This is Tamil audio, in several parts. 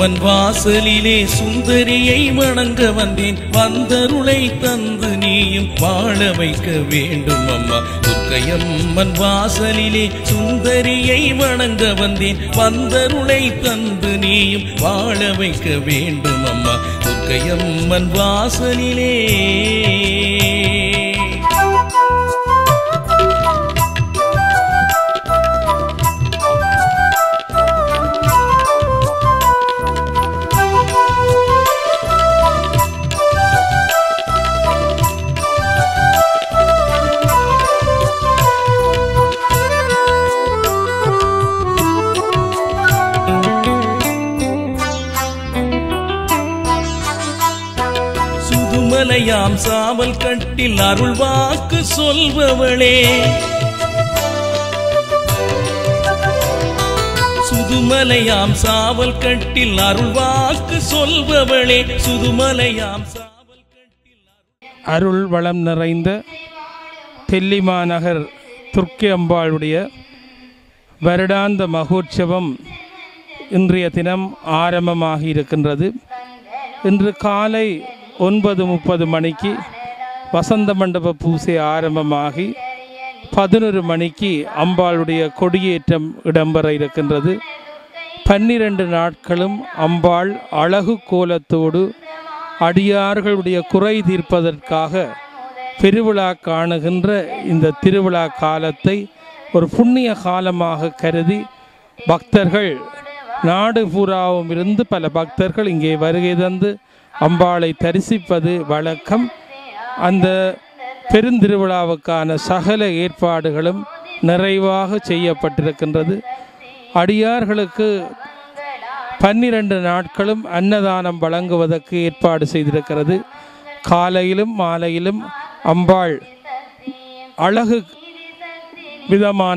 அம்மன் வாசலிலே சுந்தரியை வணங்க வந்தேன் வந்தருளை தந்து நீயும் வாழ வைக்க வேண்டும் அம்மா துர்க்கையம்மன் வாசலிலே சுந்தரியை வணங்க வந்தேன் வந்தருளை தந்து நீயும் வாழ வைக்க வேண்டும் அம்மா துர்க்கையம்மன் வாசலிலே சுதுமலையாம் சாவல் கட்டில் அருள் வாக்கு சொல்பவளே சுதுமலையாம் சாவல் கட்டில் அருள் வாக்கு சொல்பவளே சுதுமலையாம் சாவல் கட்டில் அருள் அருள் வளம் நிறைந்த தெல்லிமாநகர் துர்க்கி அம்பாளுடைய வருடாந்த மகோற்சவம் இன்றைய தினம் ஆரம்பமாகி இருக்கின்றது இன்று காலை ஒன்பது முப்பது மணிக்கு வசந்த மண்டப பூசை ஆரம்பமாகி பதினொரு மணிக்கு அம்பாளுடைய கொடியேற்றம் இடம்பெற இருக்கின்றது பன்னிரண்டு நாட்களும் அம்பாள் அழகு கோலத்தோடு அடியார்களுடைய குறை தீர்ப்பதற்காக பெருவிழா காணுகின்ற இந்த திருவிழா காலத்தை ஒரு புண்ணிய காலமாக கருதி பக்தர்கள் நாடு பூராவும் இருந்து பல பக்தர்கள் இங்கே வருகை தந்து அம்பாளை தரிசிப்பது வழக்கம் அந்த பெருந்திருவிழாவுக்கான சகல ஏற்பாடுகளும் நிறைவாக செய்யப்பட்டிருக்கின்றது அடியார்களுக்கு பன்னிரண்டு நாட்களும் அன்னதானம் வழங்குவதற்கு ஏற்பாடு செய்திருக்கிறது காலையிலும் மாலையிலும் அம்பாள் அழகு விதமான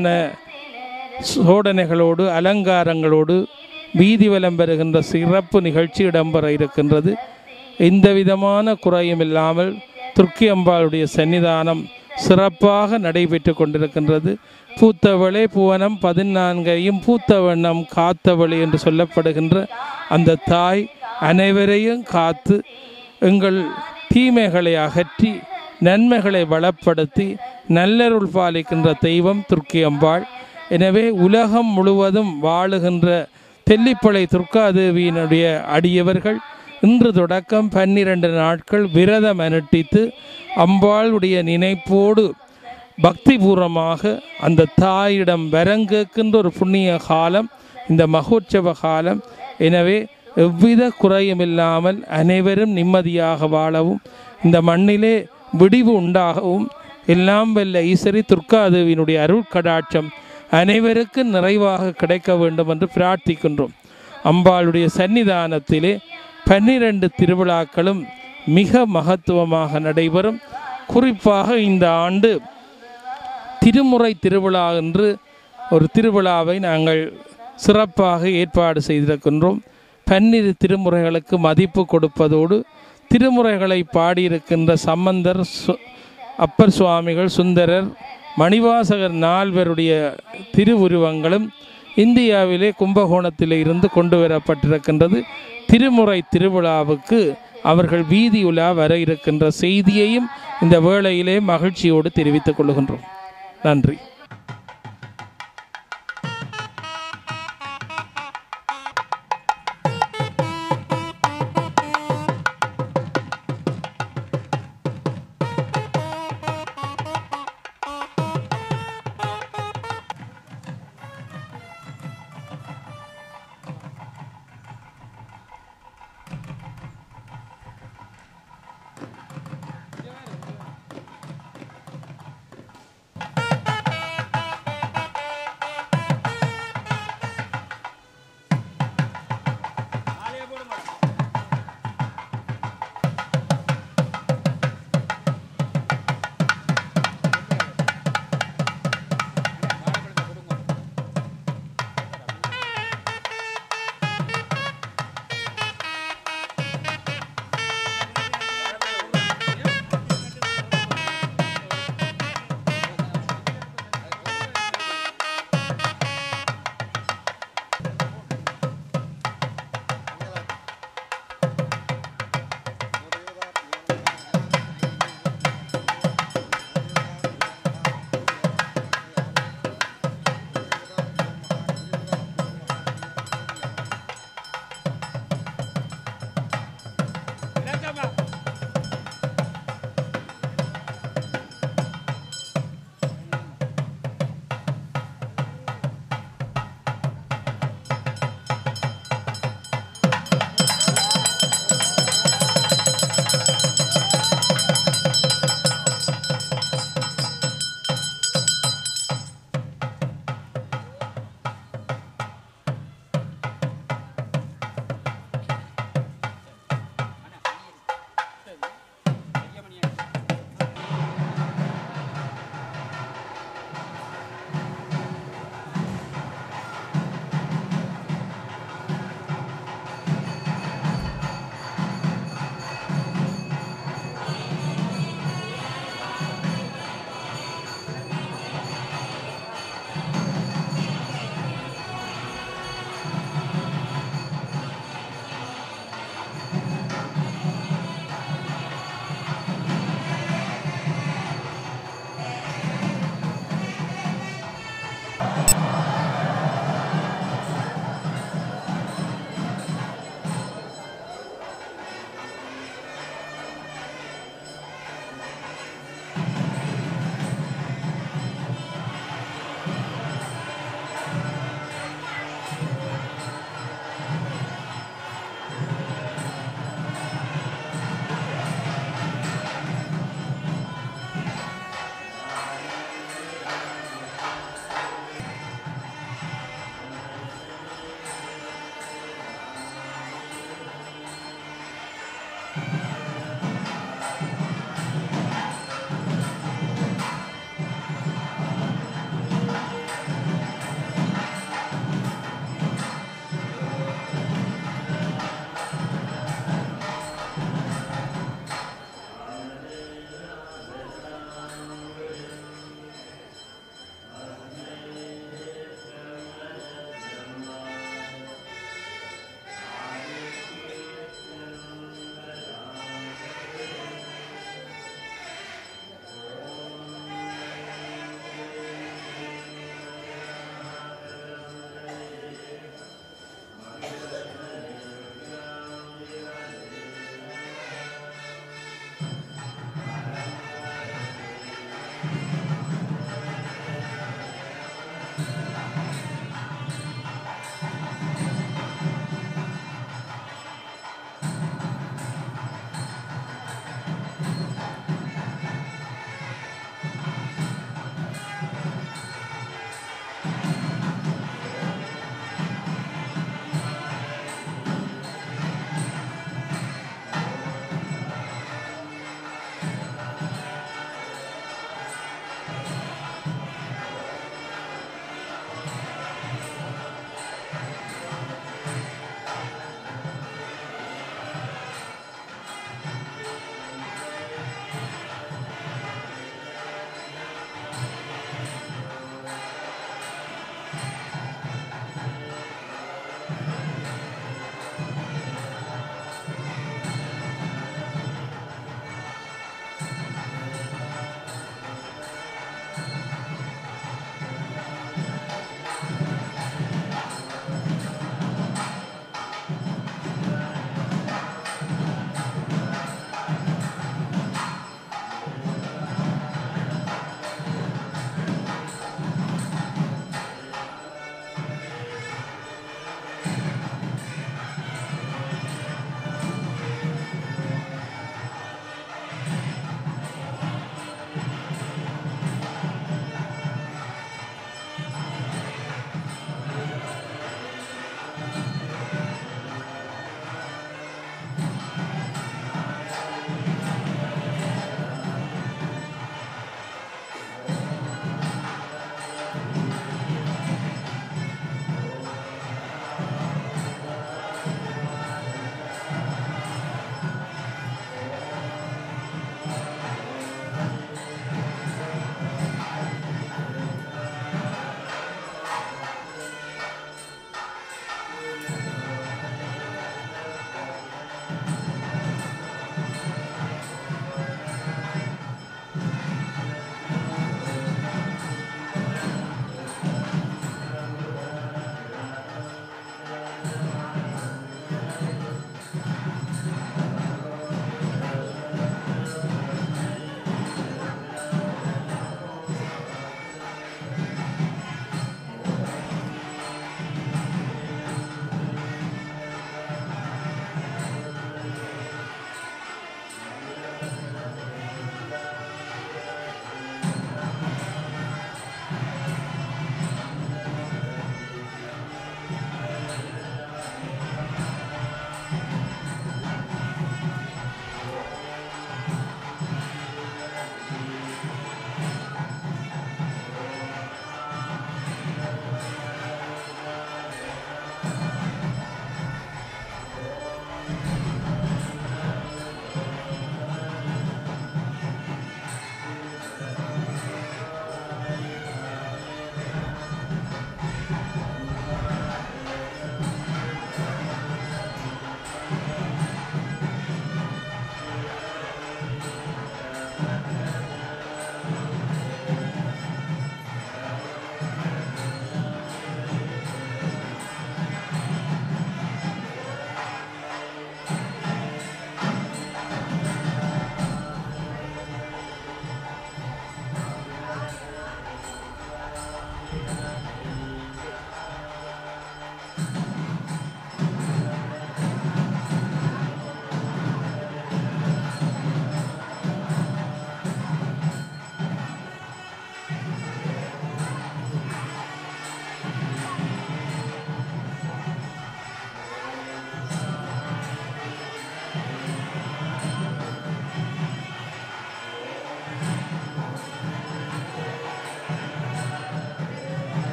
சோடனைகளோடு அலங்காரங்களோடு வீதி வலம் பெறுகின்ற சிறப்பு நிகழ்ச்சி இடம்பெற இருக்கின்றது எந்த விதமான குறையும் இல்லாமல் துர்க்கி அம்பாளுடைய சன்னிதானம் சிறப்பாக நடைபெற்று கொண்டிருக்கின்றது பூத்தவளே புவனம் பதினான்கையும் பூத்த வண்ணம் காத்தவளே என்று சொல்லப்படுகின்ற அந்த தாய் அனைவரையும் காத்து எங்கள் தீமைகளை அகற்றி நன்மைகளை வளப்படுத்தி நல்லருள் பாலிக்கின்ற தெய்வம் துர்க்கி அம்பாள் எனவே உலகம் முழுவதும் வாழுகின்ற தெல்லிப்பளை துர்காதேவியினுடைய அடியவர்கள் இன்று தொடக்கம் பன்னிரண்டு நாட்கள் விரதம் அனுட்டித்து அம்பாளுடைய நினைப்போடு பக்திபூர்வமாக அந்த தாயிடம் வரங்கேற்கின்ற ஒரு புண்ணிய காலம் இந்த மகோற்சவ காலம் எனவே எவ்வித குறையும் இல்லாமல் அனைவரும் நிம்மதியாக வாழவும் இந்த மண்ணிலே விடிவு உண்டாகவும் எல்லாம் வல்ல ஈஸ்வரி துர்காதேவியினுடைய அருள் கடாட்சம் அனைவருக்கும் நிறைவாக கிடைக்க வேண்டும் என்று பிரார்த்திக்கின்றோம் அம்பாளுடைய சன்னிதானத்திலே பன்னிரண்டு திருவிழாக்களும் மிக மகத்துவமாக நடைபெறும் குறிப்பாக இந்த ஆண்டு திருமுறை திருவிழா என்று ஒரு திருவிழாவை நாங்கள் சிறப்பாக ஏற்பாடு செய்திருக்கின்றோம் பன்னிரு திருமுறைகளுக்கு மதிப்பு கொடுப்பதோடு திருமுறைகளை பாடியிருக்கின்ற சம்பந்தர் சு- அப்பர் சுவாமிகள் சுந்தரர் மணிவாசகர் நால்வருடைய திருவுருவங்களும் இந்தியாவிலே கும்பகோணத்திலே இருந்து கொண்டு வரப்பட்டிருக்கின்றது திருமுறை திருவிழாவுக்கு அவர்கள் வீதி உலா வர இருக்கின்ற செய்தியையும் இந்த வேளையிலே மகிழ்ச்சியோடு தெரிவித்துக் கொள்கின்றோம் நன்றி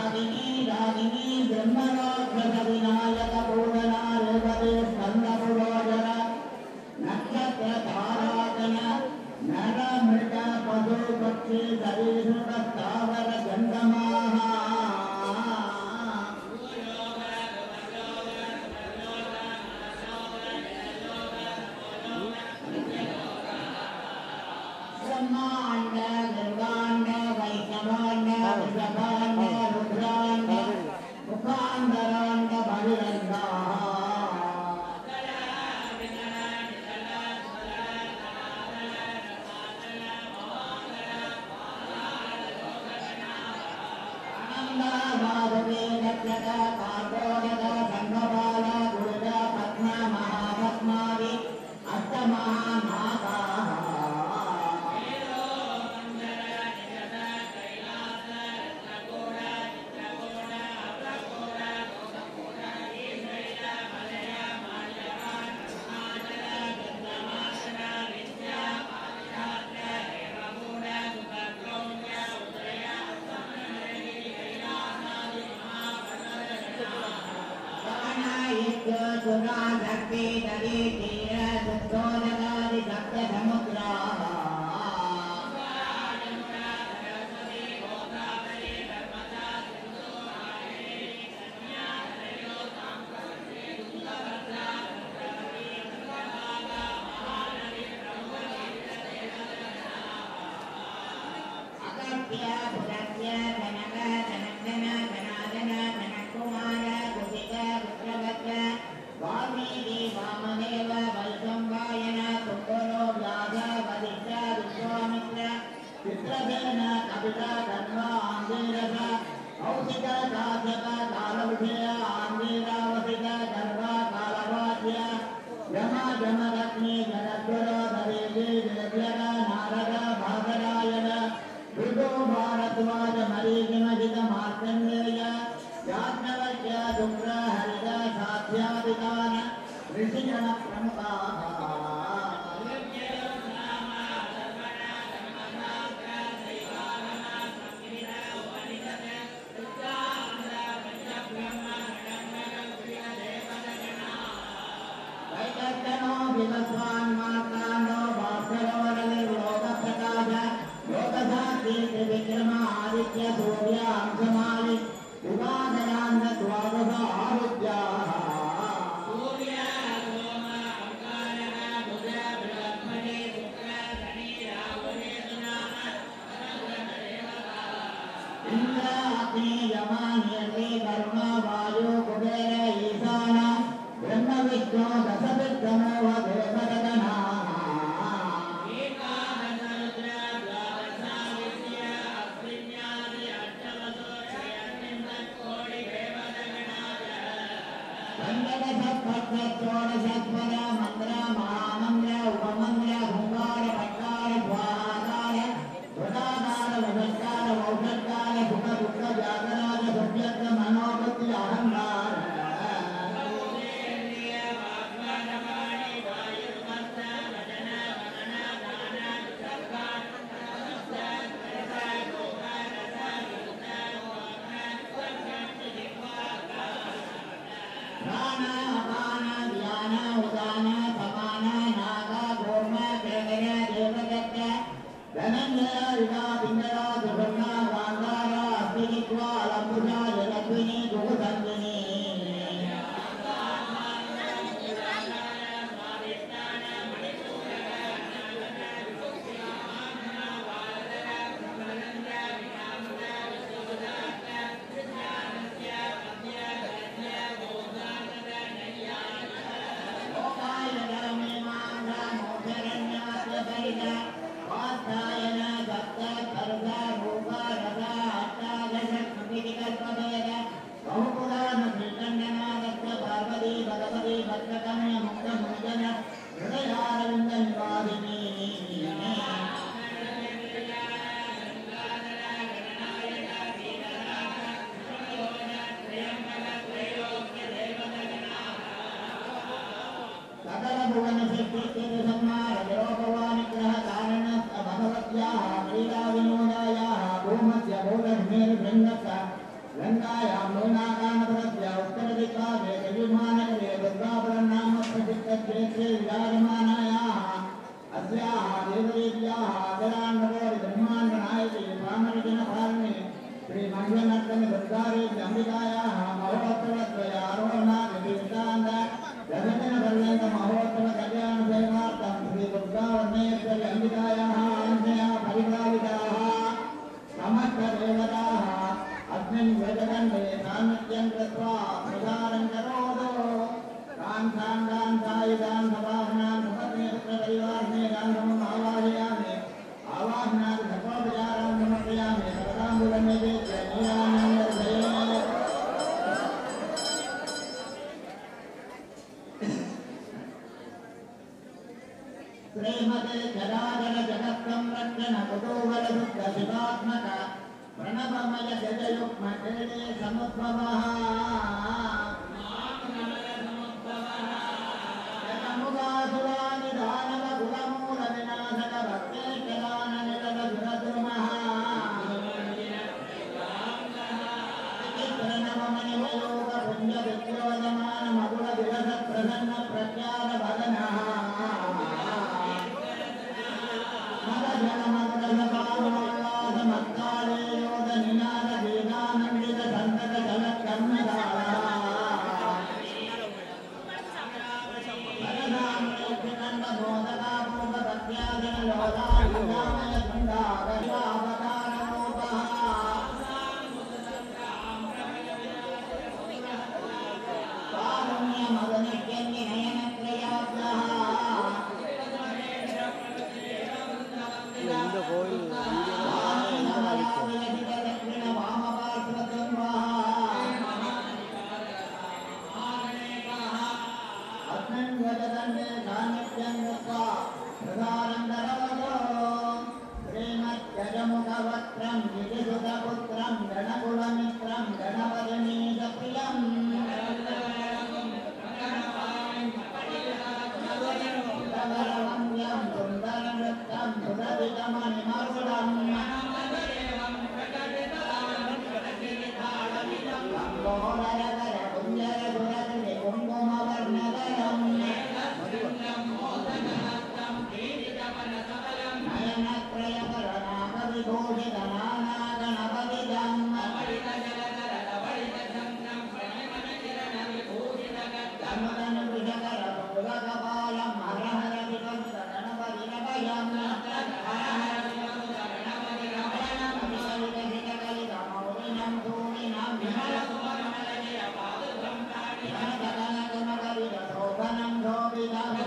ராகினி ராகினி பிரம்மராட்சச விநாயக பூரணா ரேவதே ஸ்கந்த புரோஜன நட்சத்திர தாராதன நர மிருக பசு பட்சி சரீசுக ஸ்தாவர கந்தமாக ब्रह्माण्ड निर्वाण्ड वैष्णवाण्ड ऋषभाण्ड रुद्राण्ड मुखान्तराण्ड बहिरङ्गा आनन्दाभावे नक्षक कार्कोडक सङ्गपाल गुरुज पद्म महापद्मादि अष्टमहानागाः अगत्य पुरस्य जनक जनन्दन जनार्दन जनकुमार कुशिक पुत्रवत् वाल्मीकि वामदेव वैशम्पायन कुकुरो व्याध वसिष्ठ विश्वामित्र चित्रसेन कविता धर्म आङ्गीरस औषिक काश्यप कालविषय आङ्गीरावसिक गर्भ कालवाद्य यम यमरत्नी जगद्गुरु दरेवी देव्यग नारद भागरायण भृगो भारद्वाज मरीचिमहित मार्कण्डेय याज्ञवल्क्य दुम्र हरिद साध्यादिकान ऋषिगण प्रमुखाः वैकर्तनो विवस्वान् मार्ताण्डो भास्करो रविर्लोकप्रकाश लोकसाक्षी त्रिविक्रम आदित्य सूर्य अंशमालि विवादयान्न द्वादश आरुद्याः इन्द्र अग्नि यम नियति वरुण वायु कुबेर ईशान ब्रह्म विष्णु दशविक्रमो वदेवदगणाः षोडशस्वर मन्त्र महामन्त्र उपमन्त्र हुङ्कार भट्कार स्वाहाकार सुधाकार वषट्कार वौषट्कार सुख दुःख जागराज सुव्यक्त मनोबुद्धि अहङ्कार प्राण अपान ध्यान उदान समान नाग कूर्म केगर देवदत्त धनञ्जय ऋणा पिङ्गला सुभर्णा गान्धार अस्तित्वा लम्बुजा जलद्विनी दुःखसङ्गिनी बहु गङ्गायां लोनागानपरस्य उत्तरदिक्पादे कविमानकरे दुर्गापरनाम प्रसिद्धक्षेत्रे विराजमानायाः अस्याः देवदेव्याः आदरान्नवोरि ब्रह्माण्डनायके प्राणविजनभारिणे श्रीमङ्गलनर्तन दुर्गादेवी अम्बिकायाः महोत्सवद्वय आरोहणादिवृत्तान्त रजतनपर्यन्त महोत्सव कल्याण सेवार्थं श्री दुर्गावर्णेश्वरि अम्बिकायाः अन्यया परिपालिताः समर्थदेवताः अस्मिन् वेदखण्डे सान्निध्यं कृत्वा प्रसारं करोतु तान् साङ्गान् सायुधान् सवाहनान् सुपत्नीपुत्रपरिवारमेधान् समम् आवाहयामि आवाहनात् सर्वोपचारान् समर्पयामि सर्वताम्बुलनिवेद्य नीरानन्दर्शये श्रीमते जराजर जगत्संरक्षण कुतूहल दुःख शिवात्मक प्रणवमय जययुग्म केणे समुद्भवः जगमुगासुरानि दानव कुलमूल विनाशक भक्तेश्वरान निरत सुरद्रुमः प्रणवमणिमयोग पुण्य विद्योजमान मधुर विरस प्रसन्न प्रज्ञान भगनः இந்த கோயில் श्रीमद्गजमुखवक्त्रं गिरिसुतपुत्रं गणकुलमित्रं गणपतिनीतप्रियम् सुन्दरवन्द्यं सुन्दरनृत्यं सुरभितमणिमरुडम् लम्बोदरकर कुञ्जरसुरकृति कुङ्कुमवर्णधरम् नयनत्रयकरणाकविभूषितनानागणपतिजम् जन्मदनुविषकरपुलकपालं हर हर विकल्प गणपतिरभयम् कलितमौलिनं धूमिनं विमलगणगुणकविरशोभनं शोभितम्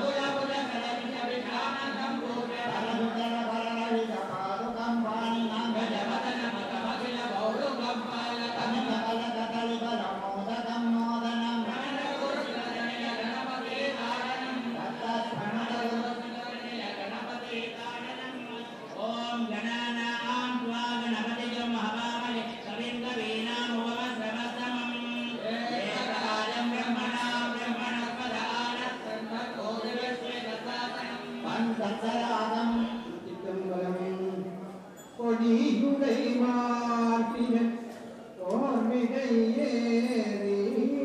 पादुकं वाणिनां कनककलिकरमोदकं मोदनम् ॐ गणानां त्वा गणपतिगं हवामहे कविं कवीनामुपमश्रवस्तमम् एककालं ब्रह्मणां ब्रह्मणस्पदानस्तन्मकोदिवस्वेदसातनम् பந்தராகம் கொடியுடை மாற்றிய தோர்மிகை ஏறி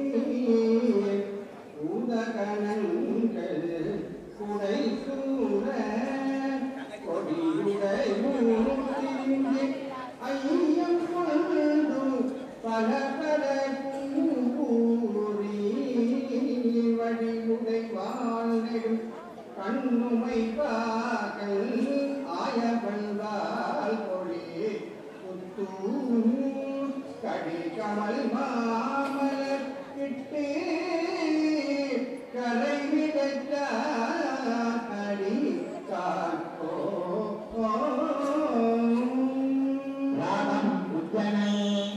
பூதகணங்கள் குடை சூழ கொடியுடை மூர்த்திங்கே ஐயம் கொண்டு பல பல கூறி வடிவுடை வாழ்நெடும் கண்ணுமை பாகல் ஆயவன்பால் கொடி புத்தூ கடி கமல் மாமலர் இட்டு கரை விடத்த கடி காக்கோ ராகம் உஜ்ஜனை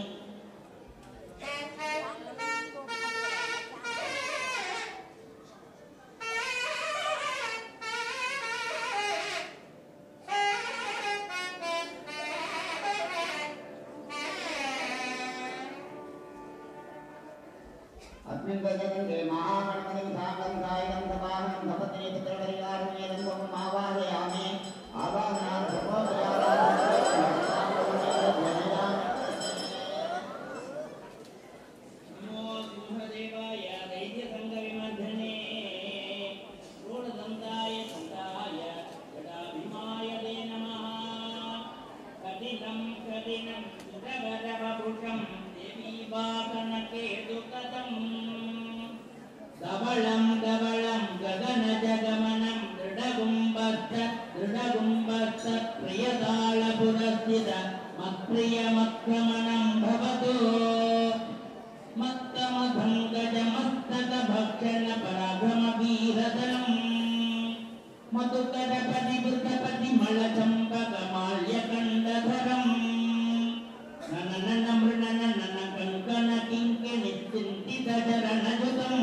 अस्मिन् गजगन्धे महागणपतिं साकं सायं सपाहं सपत्नी पुत्रपरिवारमेदं त्वम् आवाहयामि आवाहनात् सर्वोपचारान् धूमकेतुकथम् धवलं धवलं गगनजगमनं दृढगुम्बस्थ दृढगुम्बस्थ प्रियतालपुरस्थित मत्प्रियमक्रमणं भवतु मत्तमभङ्गजमस्तकभक्षण पराभ्रमवीरतनम् मधुकरपति मृतपति मलचम्बकमाल्यकण्डधरम् नननन मृणननन कङ्कण किङ्किणिश्चिन्तितचरणयुतम्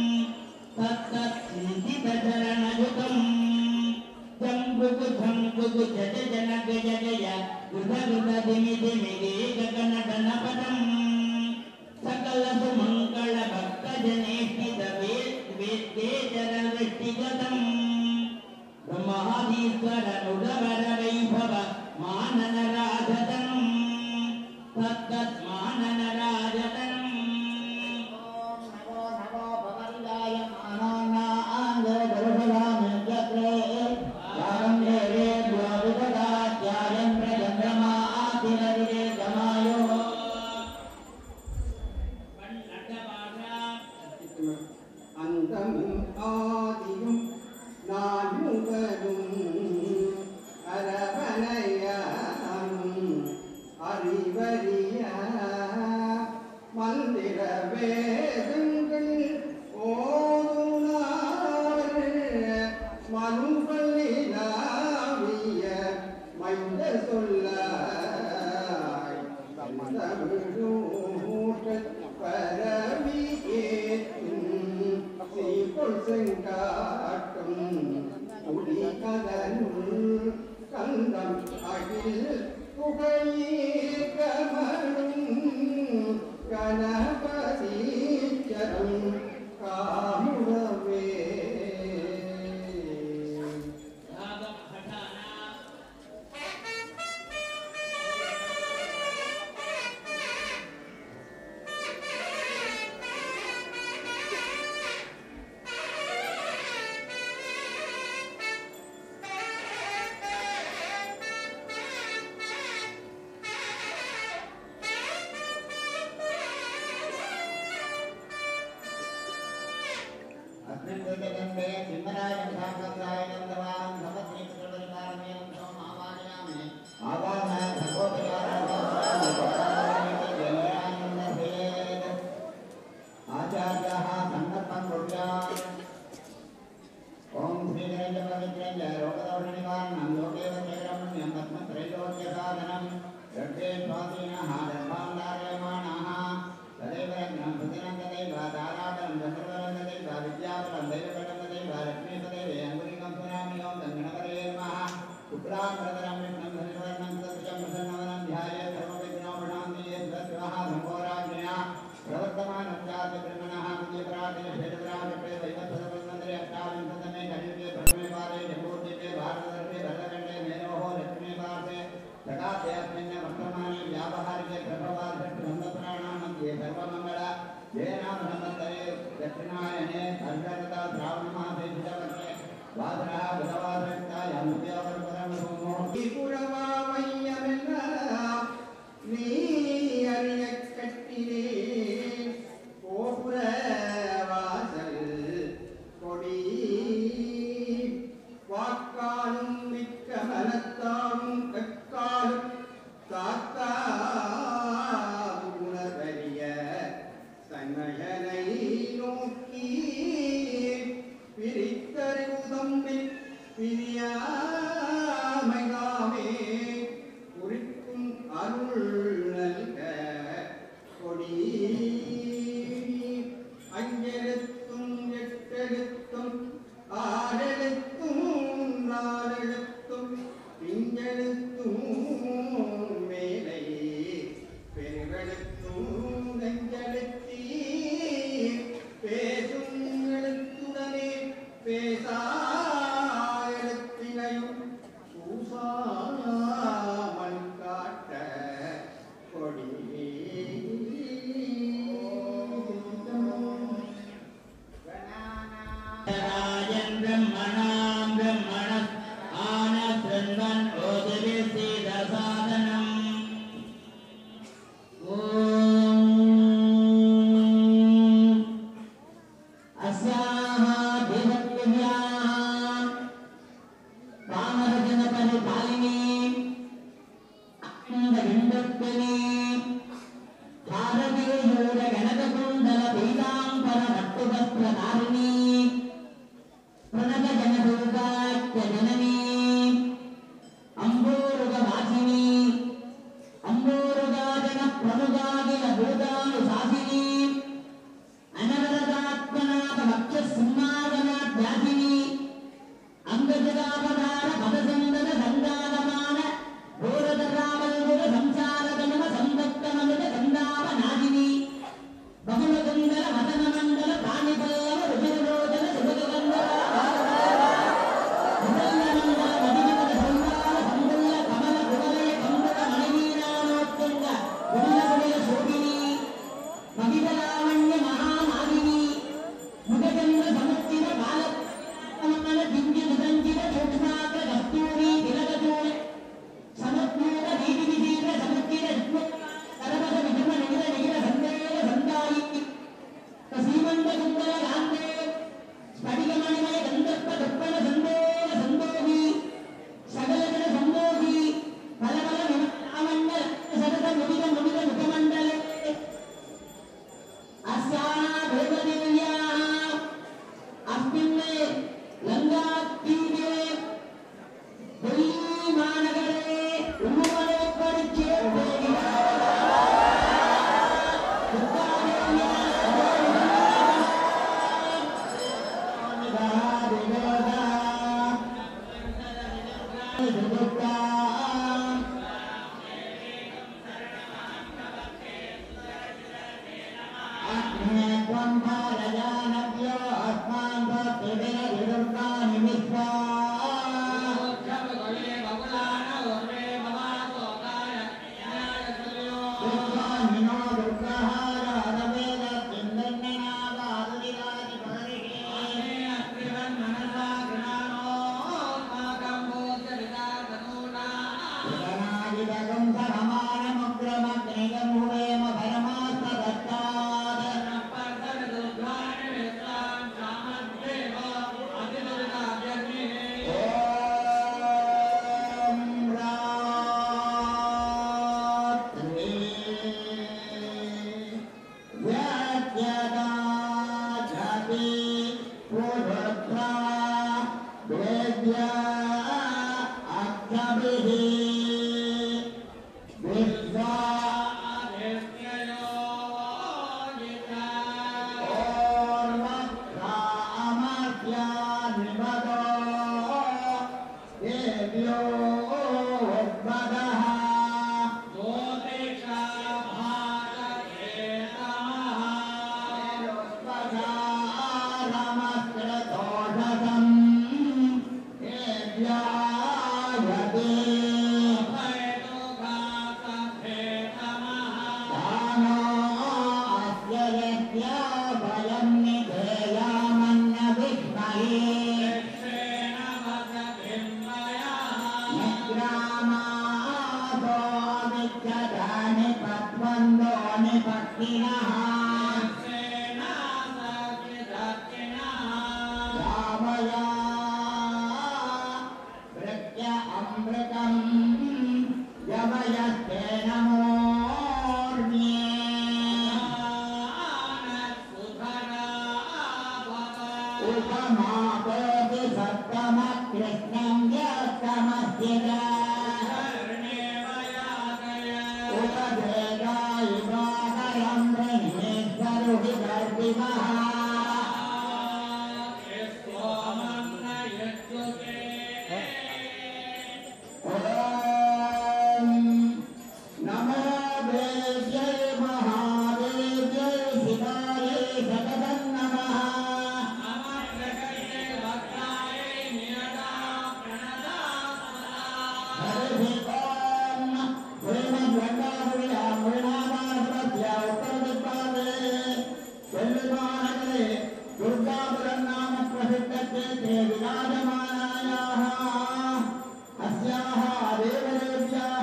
तत्तच्चिन्तितचरणयुतम् जम्बुकु झम्बुकु जज जन गज जय गृध गृध धिमि धिमि गे गगनटनपटम् सकल सुमङ्गल भक्त जनेष्ठित वेद्ये चरणवृष्टिगतम् ब्रह्मादीश्वर नुडवर वैभव मानन राजतनम् तत्तत् मानन राजतनम् ॐ नमो नमो भवन्दाय मानानाङ्गदर्शनामित्यत्रे यागं देवेभ्यो विददात्यायं प्रचन्द्रमा आदिरविरे गमायो அந்தமும் ஆதியும் நான் முகனும் அரவணையானும் அறிவறிய மந்திர வேதங்கள் ஓதுனார் மனுபள்ளினாவிய மைந்த சொல்ல பரவி ஏற்றும் சீப்பொல் செங்காட்டும் குடி கதனுள் கந்தம் அகில் புகழீர் கமலும் கணபதீச்சரம் காமுடவே अस्मिन् सिंहराजं साक्षाय नन्दवान् भवद्रीकृतपरिपालनेन सोमावाहयामि आवाह भगवत्यानन्देत् आचार्याः सन्नद्धं कुर्यात् ॐ श्रीगणेशपवित्रञ्च लोकदोषनिवारणं लोकेव चैरमण्यं पद्मत्रैलोक्यसाधनं रक्षे स्वाधीनः दर्भान्धारयमाणाः तदैव रत्नं सुदिनं तदैव ताराबलं चन्द्रबलं तदैव विद्याबलं दैवबलं तदैव लक्ष्मीपदैव अङ्गुलिकं सुनामि ॐ दङ्गणपदये नमः शुक्लां प्रतरं विष्णं धनुर्वर्णं सदृशं प्रसन्नवनं ध्याये सर्वविघ्नोपशान्ति यद्वद्विवाह सम्भोराज्ञया प्रवर्तमानं चार्य ब्रह्मणः विजयपराधे भेदपराधे वैवत्सदवन्मन्त्रे अष्टाविंशतमे कलियुगे प्रथमे पादे जम्बूद्वीपे भारतवर्षे भरतखण्डे मेनोः दक्षिणे पार्श्वे सकाशे अस्मिन् वर्तमाने व्यावहारिके प्रभवादृष्टबन्धपुराणां मध्ये सर्वमङ्गल येनाम संवत्सरे दक्षिणायने अर्धगता श्रावणमासे शुचवर्षे वासरः बुधवासयुक्तायां द्वितीयवर्षपदं सोमो புறவாமையமெல்லாம் நீ அறிய கட்டினே கோபுர வாசல் கொடி வாக்காலும் மிக்க மனத்தாலும் கக்காலும் தாத்தா உணர்வறிய சன்னயனை நோக்கி பிரித்தறிவுதம்பில் பிரியாமைதாமே குறிக்கும் அருள் நல்க கொடி அஞ்செழுத்தும் எட்டெழுத்தும் ஆறெழுத்தும் நாலெழுத்தும் பிஞ்செழுத்தும் மேலை பெருவெழுத்தும் நெஞ்செழுத்தீ பேசும் எழுத்துடனே பேசா எழுத்தினையும் பூசாமல் காட்ட கொடி பீதாம்பர வட்டுவஸ்திரதாரிணி பிரணத ஜனதூதாட்ய ஜனனி அம்பூருக வாசினி அம்பூருகாஜன பிரமுகாகில பூதானு சாசினி அனவரதாத்மநாத பக்ஷ சிம்மாதனாத்யாசினி அங்கஜகாபதார பதசந்தன சந்தாதமான பூரதராவல்குல சம்சாரகமன சந்தத்தமனுட சந்தாவ நாதினி பகுலகுந்தல மதனமண்டல பாணிபல்லவ ருஜிரோஜன சுபகந்தர சுபல்லமந்தல மதிமத சந்தான சம்புள்ள கமல குவலய கம்புல மணிவீரானோத்துங்க உள்ளபுடைய சோபினி மகிதலாவண்ய மகாமாலினி முகச்சந்திர சமுத்திர பால கமல திவ்ய சுதஞ்சிர சூக்ஷ்மாக்ர கஸ்தூரி திலகதூரி சமுத்மூல வீதி விதீர சமுத்திர கரபத விஜம நிகிர நிகிர சந்தேக சந்தாயி சீமந்த குந்தல காந்தே ஸ்படிகமணிமய கந்தர்ப்ப துப்பன சந்தேக சந்தோகி சகலஜன சந்தோகி பலபல விமலாமண்ட சரத முதித முதித முகமண்டலே अस्याः देवदेव्याः अस्मिन् लङ्कातीरे दिल्लीमानगरे उन्मले परिचेते त्वं भारयानव्यो अस्मान् भक्तिभिरभिरुक्तानि विश्वा विश्वामिनो दुर्गहार अरवेद किन्दन्ननागारुविराजि परिहे गणादिदगं सरमानमुग्रमग्निगमुवेम परमास्तदत्तात् ॐ रात्रि यज्ञदाझति पुरुत्रा वेद्या अक्षभिः विश्वा अमृतम् यमयस्ते नमोर्म्ये उपमापोऽपि सप्तमकृष्णं यत्तमस्तिरा उपभेदायुगाकरं प्रणेश्वरुहिदर्पिमः ॐ नमो देव्यै महादेव्यै शिवायै सततं नमः दुर्गापुरं नाम प्रसिद्धक्षेत्रे विराजमानायाः अस्याः देवदेव्याः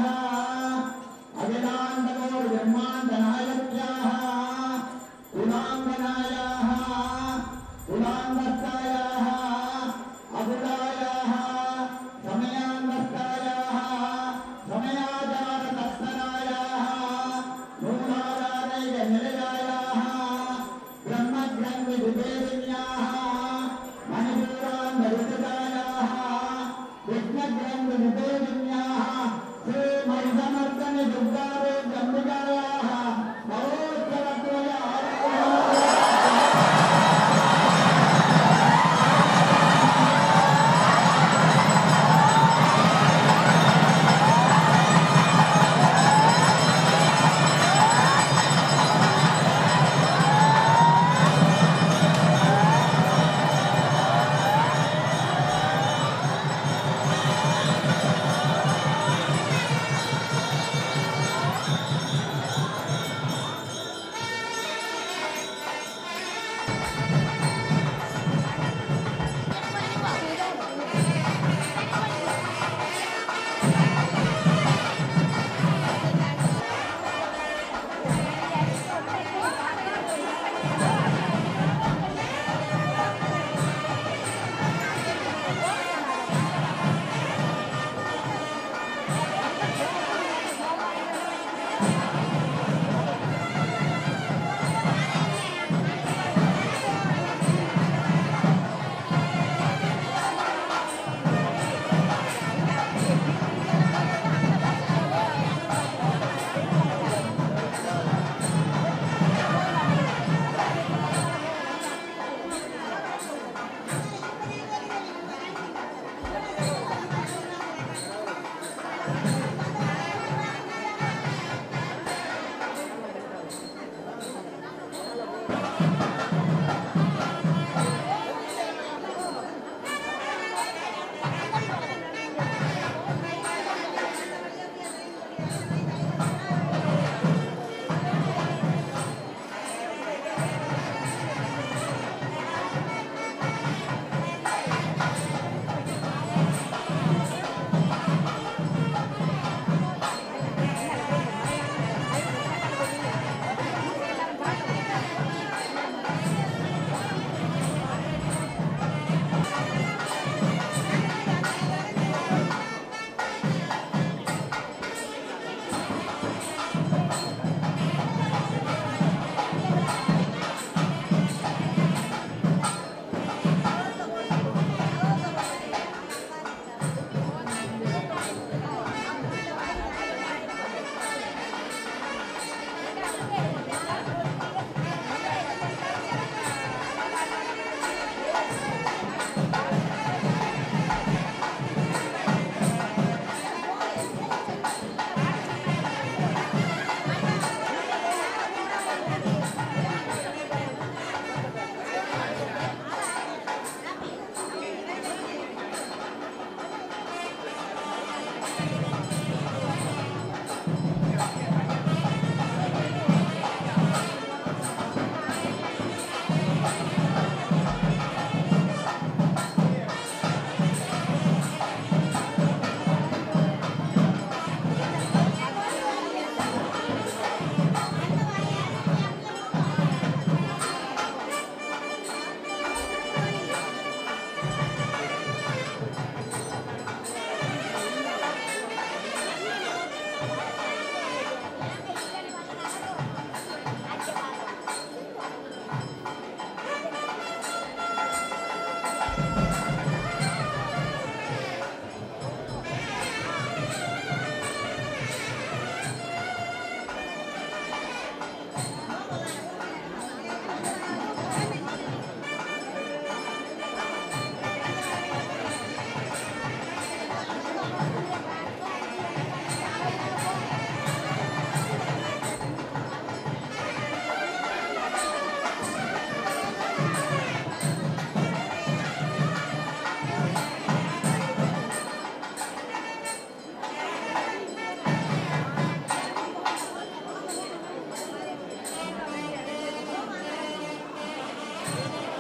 अखिलाण्डकोर्ब्रह्माण्डनायक्याः कुलाङ्गनायाः कुलाङ्गस्तायाः अकुलायाः समयाङ्गस्तायाः समयाचारतत्परायाः मूलाधारैकनिलयायाः ब्रह्मग्रन्थे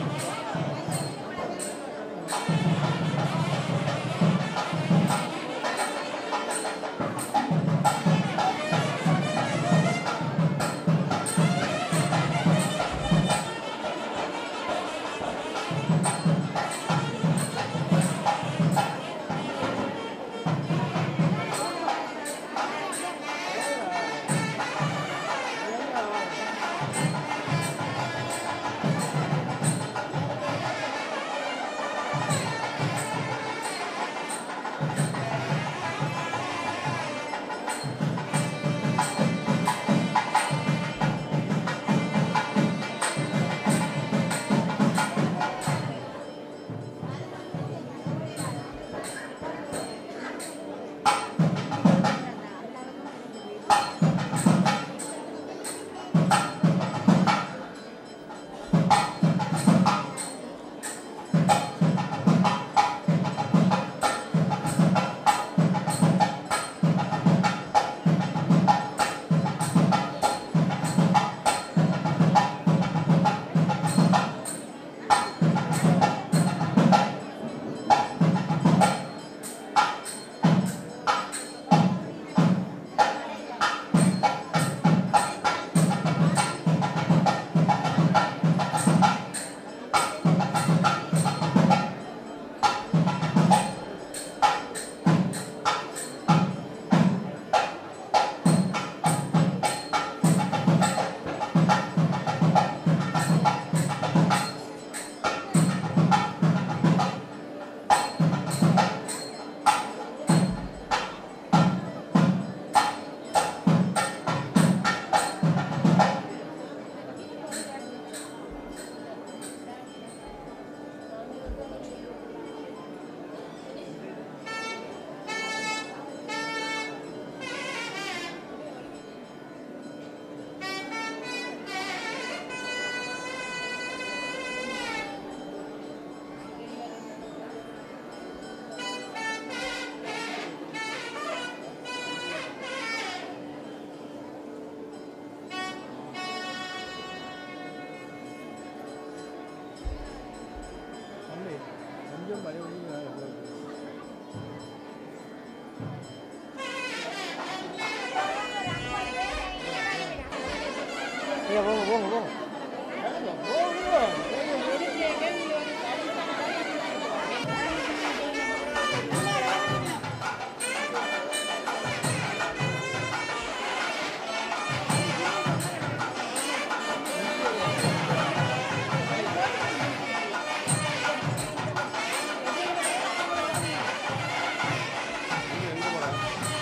ஐயா போங்க போங்க போங்க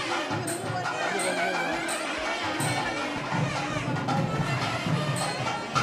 ஆ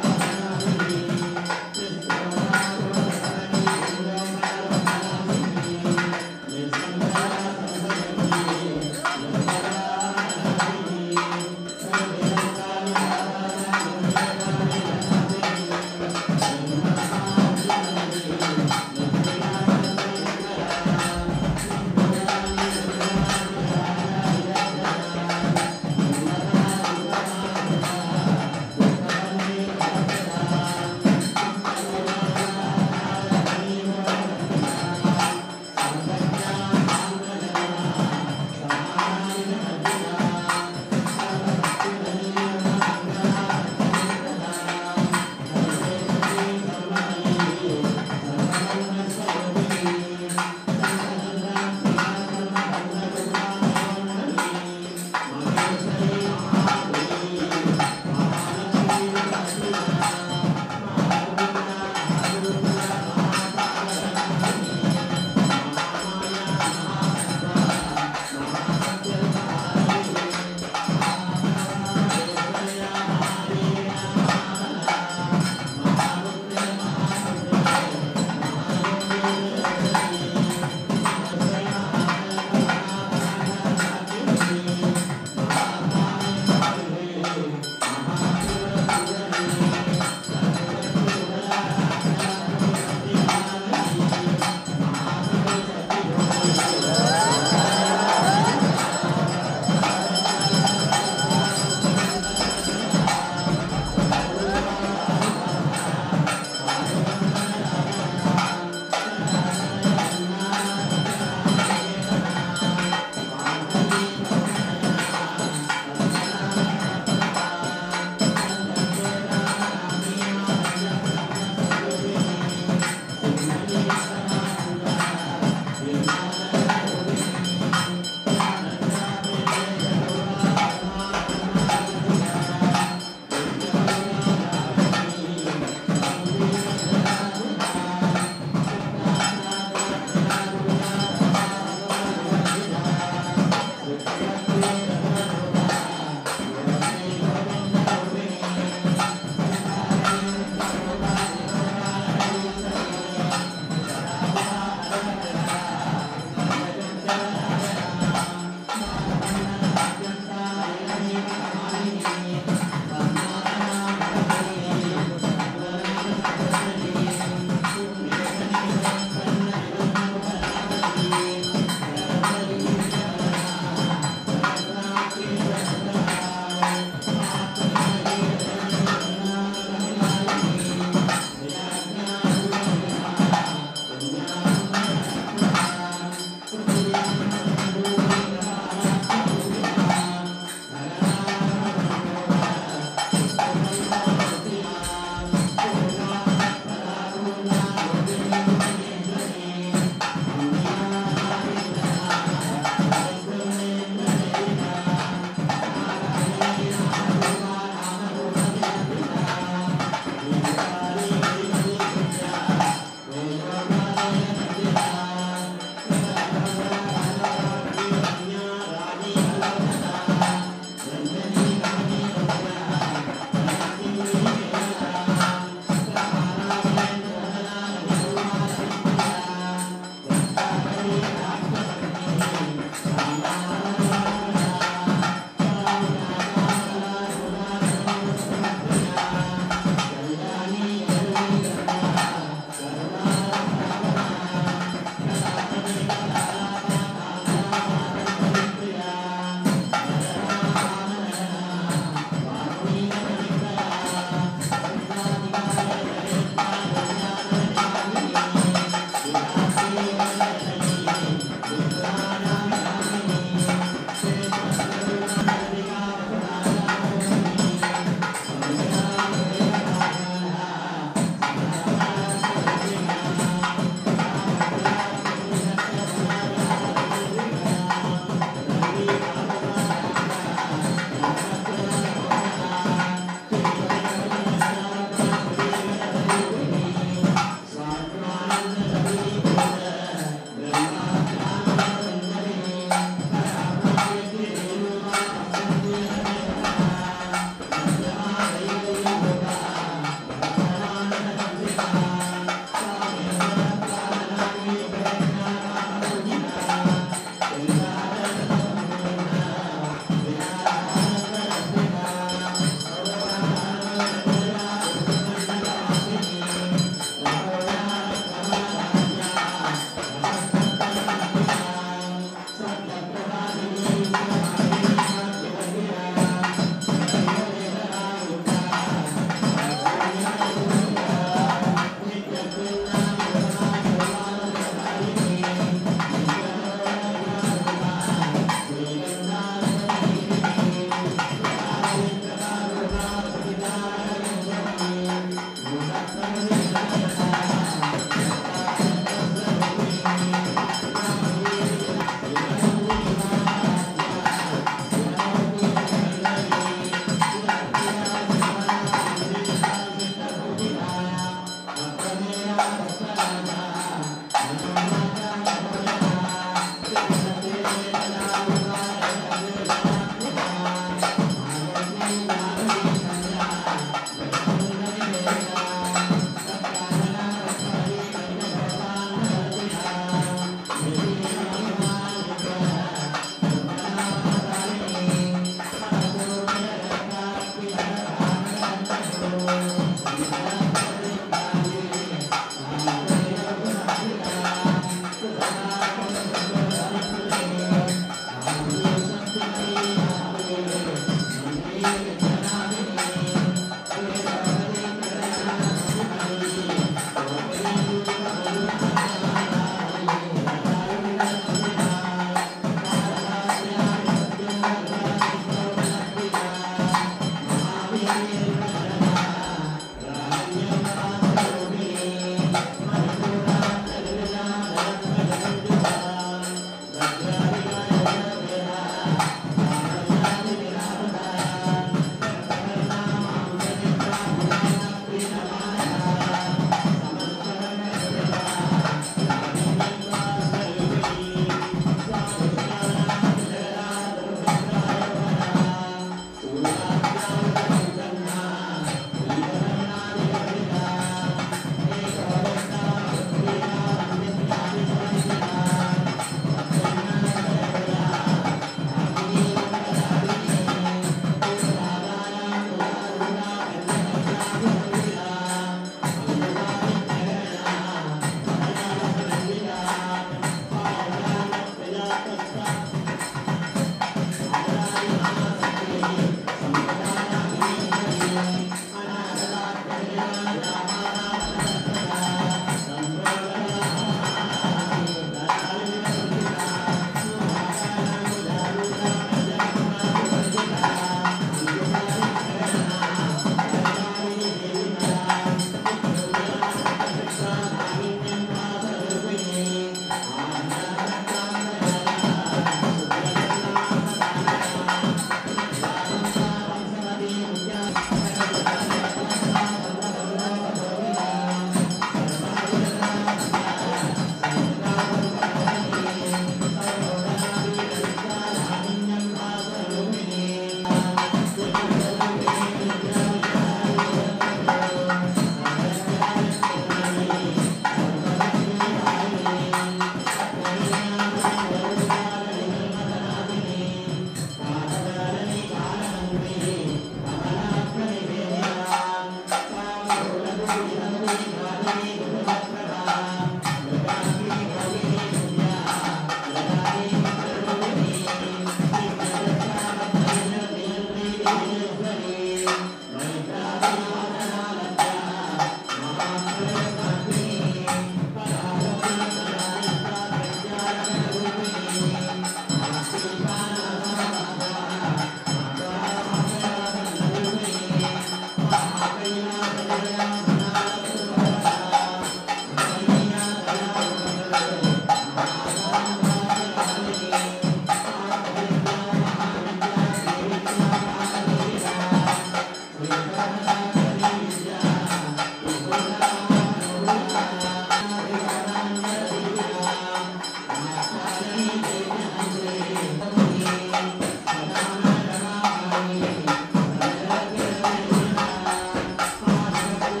ஆ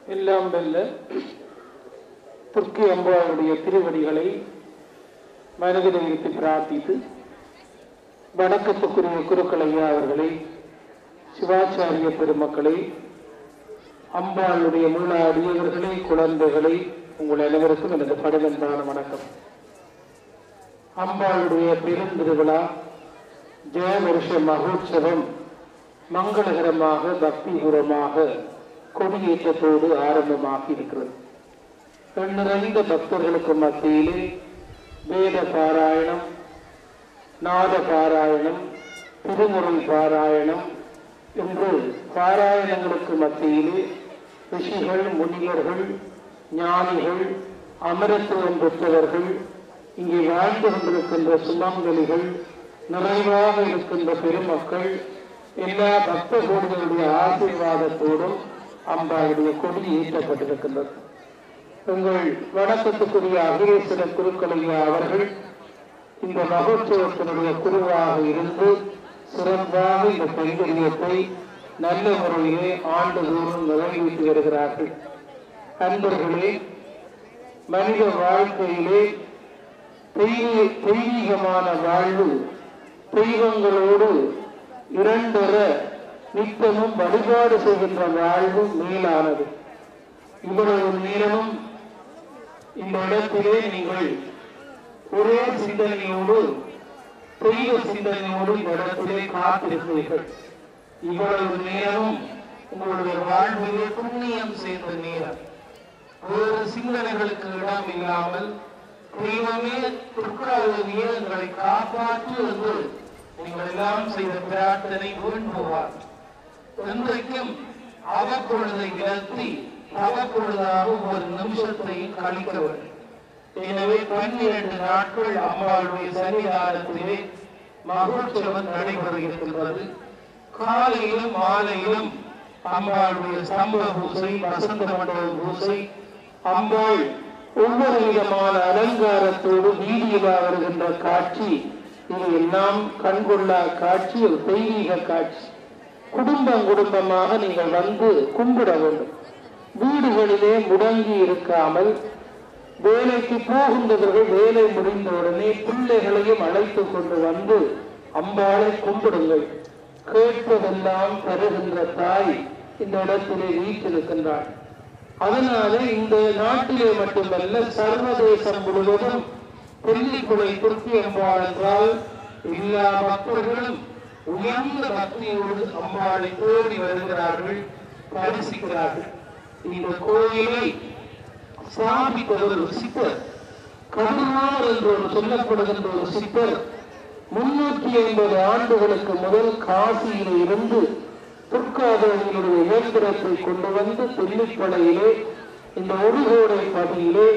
எல்லாம் வெல்ல துர்க்கி அம்பாவுடைய திருவடிகளை மனதில் வைத்து பிரார்த்தித்து வணக்கத்துக்குரிய குருக்கள் ஐயா அவர்களை சிவாச்சாரிய பெருமக்களை அம்பாளுடைய முள்ள அடியவர்களே குழந்தைகளை உங்கள் அனைவருக்கும் எனது படுகன்பான வணக்கம் அம்பாளுடைய பெருந்திருவிழா ஜெய வருஷ மகோற்சவம் மங்களகரமாக பக்திபூர்வமாக கொடியேற்றத்தோடு ஆரம்பமாகி இருக்கிறது கண் நிறைந்த பக்தர்களுக்கு மத்தியிலே வேத பாராயணம் நாத பாராயணம் திருமுறை பாராயணம் என்று பாராயணங்களுக்கு மத்தியிலே ரிஷிகள் முனிவர்கள் ஞானிகள் அமரத்துவம் பெற்றவர்கள் இங்கே வாழ்ந்து கொண்டிருக்கின்ற சுமங்கலிகள் நிறைவாக இருக்கின்ற பெருமக்கள் எல்லா பக்த கோடிகளுடைய ஆசீர்வாதத்தோடும் அம்பாளுடைய கொடி ஏற்றப்பட்டிருக்கின்றது உங்கள் வணக்கத்துக்குரிய அகிலேஸ்வர குருக்களையா அவர்கள் இந்த மகோத்சவத்தினுடைய குருவாக இருந்து சிறப்பாக இந்த கைங்கரியத்தை நல்ல முறையிலே ஆண்டுதோறும் நிறைவேற்றி வருகிறார்கள் அன்பர்களே மனித வாழ்க்கையிலே தெய்வீ- தெய்வீகமான வாழ்வு தெய்வங்களோடு இரண்டர நித்தமும் வழிபாடு செய்கின்ற வாழ்வு மேலானது இவ்வளவு நேரமும் இந்த இடத்திலே நீங்கள் ஒரே சிந்தனையோடு தெய்வ சிந்தனையோடு இந்த இடத்திலே காத்திருக்கிறீர்கள் இவ்வளவு நேரமும் உங்களுடைய வாழ்விலே புண்ணியம் சேர்ந்த நேரம் வேறு சிந்தனைகளுக்கு இடம் இல்லாமல் தெய்வமே துர்காவிய எங்களை காப்பாற்று என்று நீங்கள் எல்லாம் செய்த பிரார்த்தனை விரும்புவார் இன்றைக்கும் அவப்பொழுதை விலத்தி அவப்பொழுதாக ஒவ்வொரு நிமிஷத்தையும் கழிக்க வேண்டும் எனவே பன்னிரண்டு நாட்கள் அம்பாளுடைய சன்னிதானத்திலே மகோற்சவம் நடைபெறுகின்றது காலையிலும் மாலையிலும் அம்பாளுடைய ஸ்தம்ப பூசை வசந்த மண்டப பூசை அம்பாள் ஒவ்வொரு விதமான அலங்காரத்தோடு வீதியிலா வருகின்ற காட்சி இது எல்லாம் கண்கொள்ளா காட்சி ஒரு தெய்வீக காட்சி குடும்பம் குடும்பமாக நீங்கள் வந்து கும்பிட வேண்டும் வீடுகளிலே முடங்கி இருக்காமல் வேலைக்கு போகின்றவர்கள் வேலை முடிந்தவுடனே பிள்ளைகளையும் அழைத்து கொண்டு வந்து அம்பாளை கும்பிடுங்கள் கேட்பதெல்லாம் தருகின்ற தாய் இந்த இடத்திலே வீற்றிருக்கின்றாள் அதனால இந்த நாட்டிலே மட்டுமல்ல சர்வதேசம் முழுவதும் தெல்லிக்குளை துர்க்கி அம்பாள் என்றால் எல்லா பக்தர்களும் உயர்ந்த பக்தியோடு அம்பாளை தேடி வருகிறார்கள் தரிசிக்கிறார்கள் இந்த கோயிலை ஸ்தாபித்தவர் ஒரு சித்தர் கருணார் என்று ஒரு சொல்லப்படுகின்ற ஒரு சித்தர் முன்னூற்றி ஐம்பது ஆண்டுகளுக்கு முதல் காசியிலே இருந்து துர்காதேவியினுடைய இயந்திரத்தை கொண்டு வந்து தெல்லிப்படையிலே இந்த ஒருகோடை பகுதியிலே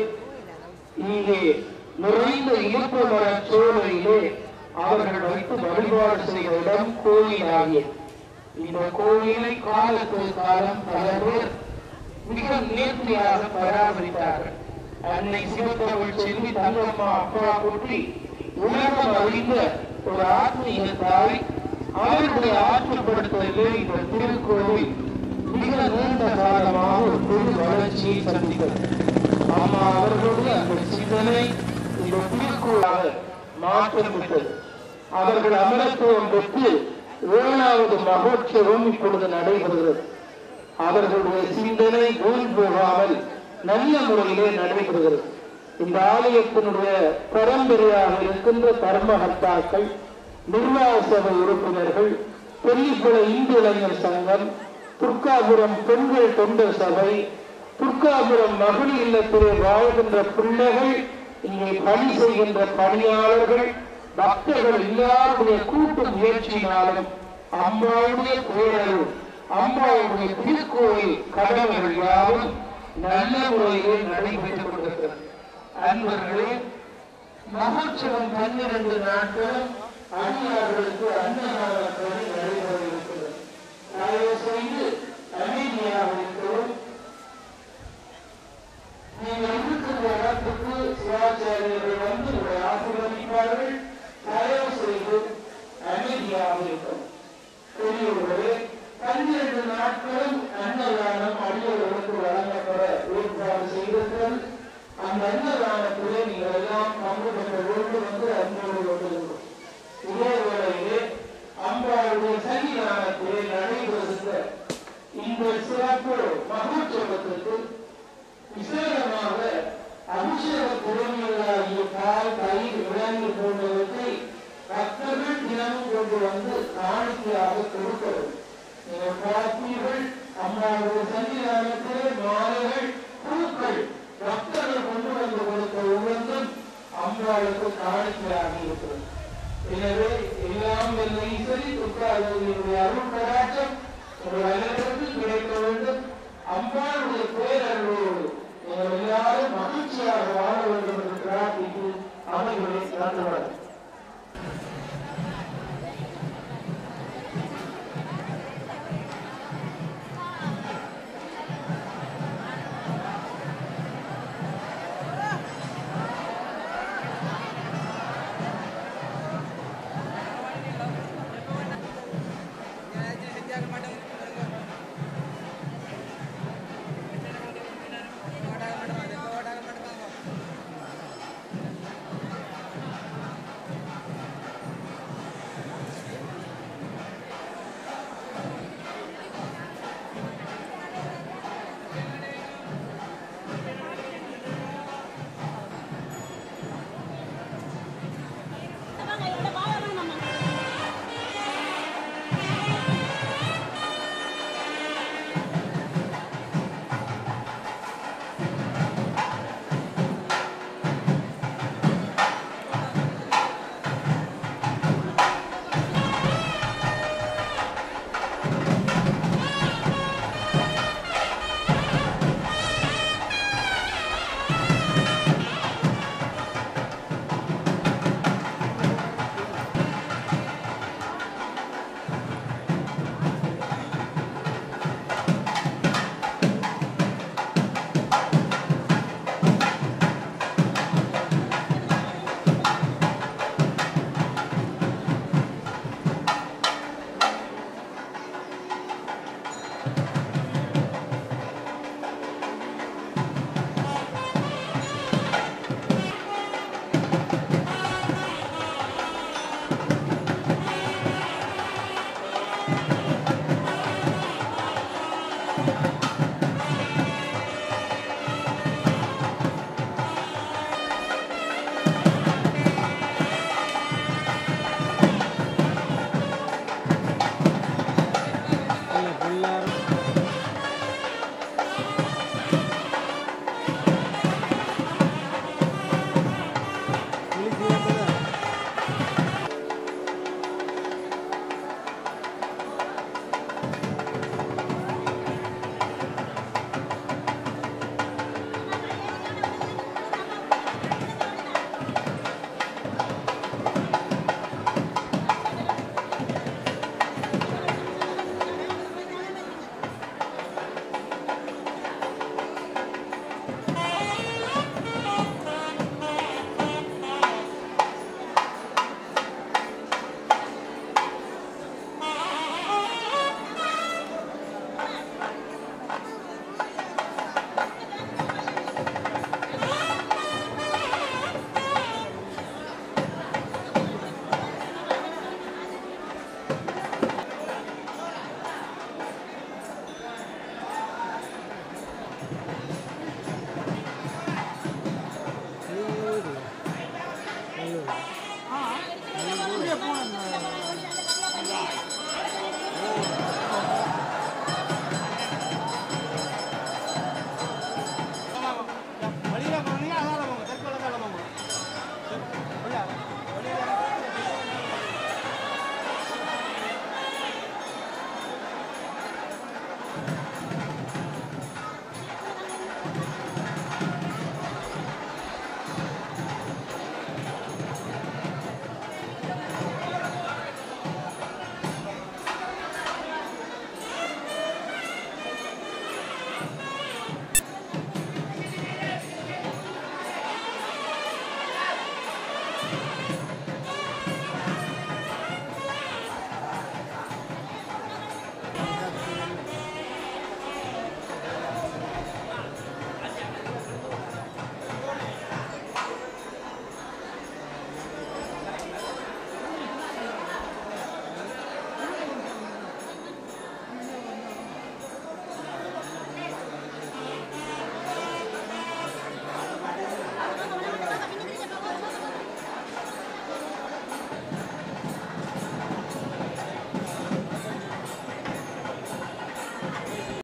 இங்கே நிறைந்த இழுப்பு மர சோலையிலே அவர்கள் வைத்து வழிபாடு செய்த இடம் கோயில் ஆகிய இந்த கோயிலை காலத்து காலம் பல பேர் மிக நேர்த்தியாக பராமரித்தார்கள் அன்னை சிவத்தமிழ் செல்வி தங்கம்மா அப்பா குட்டி உலகம் அறிந்த ஒரு ஆத்மீக தாய் அவருடைய ஆற்றுப்படுத்தலிலே இந்த திருக்கோவில் மிக நீண்ட காலமாக ஒரு பெரு வளர்ச்சியை சந்தித்தது அம்மா அவர்களுடைய அந்த சிந்தனை இந்த திருக்கோளாக மாற்றம் விட்டது அவர்கள் அமரத்துவம் பெற்று ஏழாவது மகோற்சவம் இப்பொழுது நடைபெறுகிறது அவர்களுடைய சிந்தனை வீண் போகாமல் நல்ல முறையிலே நடைபெறுகிறது இந்த ஆலயத்தினுடைய பரம்பரையாக இருக்கின்ற தர்மகர்த்தாக்கள் நிர்வாக சபை உறுப்பினர்கள் பெல்லிக்குள இந்து இளைஞர் சங்கம் துர்காபுரம் பெண்கள் தொண்டர் சபை துர்காபுரம் மகளிர் இல்லத்திலே வாழ்கின்ற பிள்ளைகள் இங்கே பணி செய்கின்ற பணியாளர்கள் பக்தர்கள் எல்லாருடைய கூட்டு முயற்சியினாலும் அம்மாவுடைய பேரருள் அம்மாவுடைய திருக்கோயில் கடமைகள் யாவும் நல்ல முறையிலே நடைபெற்றுக் கொண்டிருக்கிறது அன்பர்களே மகோற்சவம் பன்னிரண்டு நாட்களும் அடியார்களுக்கு அன்னதான பணி நடைபெற இருக்கிறது தயவு செய்து அமைதியாக இருக்கிறோம் நீங்கள் இருக்கிற இடத்துக்கு சிவாச்சாரியர்கள் வந்து உங்களை ஆசீர்வதிப்பார்கள் தயவு செய்து அமைதியாக இருக்கும் பெரியவர்களே பன்னிரண்டு நாட்களும் அன்னதானம் அடியவர்களுக்கு வழங்கப்படும் எனவே எல்லாம் வல்ல ஈஸ்வரி துர்காதேவியுடைய அருள் கடாட்சம் உங்கள் அனைவருக்கும் கிடைக்க வேண்டும் அம்பாளுடைய பேரருளோடு நீங்கள் எல்லாரும் மகிழ்ச்சியாக வாழ வேண்டும் என்று பிரார்த்தித்து அமைகளை நன்றுவார்கள்